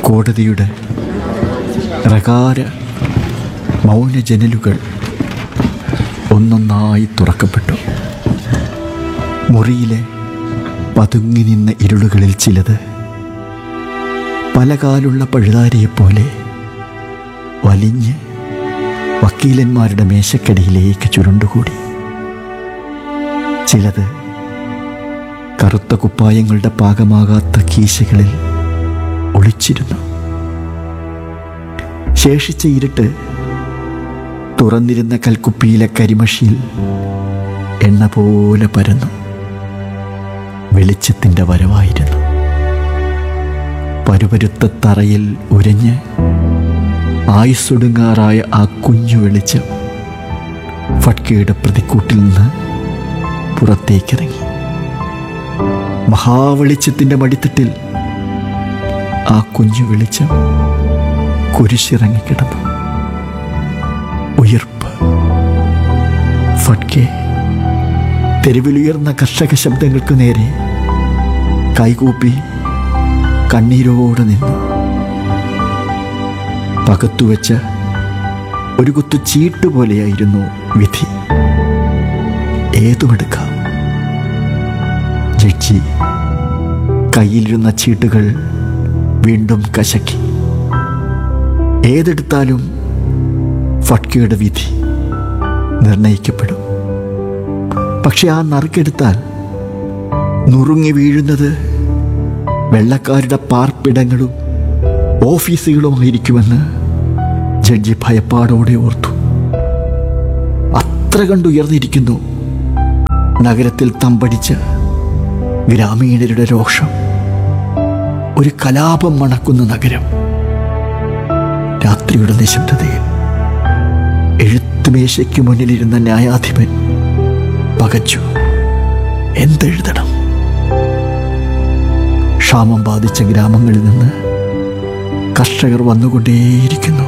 കോടതിയുടെ പ്രകാര മൗന ജനലുകൾ ഒന്നൊന്നായി തുറക്കപ്പെട്ടു മുറിയിലെ പതുങ്ങി നിന്ന ഇരുളുകളിൽ ചിലത് പല കാലുള്ള പഴുതാരിയെപ്പോലെ വലിഞ്ഞ് വക്കീലന്മാരുടെ മേശക്കടിയിലേക്ക് ചുരുണ്ടുകൂടി ചിലത് കറുത്ത കുപ്പായങ്ങളുടെ പാകമാകാത്ത കീശകളിൽ ഒളിച്ചിരുന്നു ശേഷിച്ച ഇരുട്ട് തുറന്നിരുന്ന കൽക്കുപ്പിയിലെ കരിമഷിയിൽ എണ്ണ പോലെ പരന്നു വെളിച്ചത്തിൻ്റെ വരവായിരുന്നു പരുപരുത്ത തറയിൽ ഉരഞ്ഞ് ആയുസ്സൊടുങ്ങാറായ ആ കുഞ്ഞു വെളിച്ചം ഫട്കയുടെ പ്രതിക്കൂട്ടിൽ നിന്ന് പുറത്തേക്കിറങ്ങി മഹാവെളിച്ചത്തിൻ്റെ മടിത്തട്ടിൽ ആ കുഞ്ഞു വെളിച്ചം കുരിശിറങ്ങിക്കിടന്നു ഉയർപ്പ് ഫട്കെ തെരുവിലുയർന്ന കർഷക ശബ്ദങ്ങൾക്ക് നേരെ കൈകൂപ്പി കണ്ണീരോടെ നിന്നു പകത്തുവെച്ച ഒരു കുത്തു ചീട്ട് പോലെയായിരുന്നു വിധി ഏതുമെടുക്കാം ജഡ്ജി കയ്യിലിരുന്ന ചീട്ടുകൾ വീണ്ടും കശക്കി ഏതെടുത്താലും ഫട്കയുടെ വിധി നിർണയിക്കപ്പെടും പക്ഷെ ആ നറുക്കെടുത്താൽ നുറുങ്ങി വീഴുന്നത് വെള്ളക്കാരുടെ പാർപ്പിടങ്ങളും ഓഫീസുകളുമായിരിക്കുമെന്ന് ജഡ്ജി ഭയപ്പാടോടെ ഓർത്തു അത്ര കണ്ടുയർന്നിരിക്കുന്നു നഗരത്തിൽ തമ്പടിച്ച ഗ്രാമീണരുടെ രോഷം ഒരു കലാപം മണക്കുന്ന നഗരം രാത്രിയുടെ നിശബ്ദതയിൽ എഴുത്തുമേശയ്ക്ക് മുന്നിലിരുന്ന ന്യായാധിപൻ പകച്ചു എന്തെഴുതണം ക്ഷാമം ബാധിച്ച ഗ്രാമങ്ങളിൽ നിന്ന് കർഷകർ വന്നുകൊണ്ടേയിരിക്കുന്നു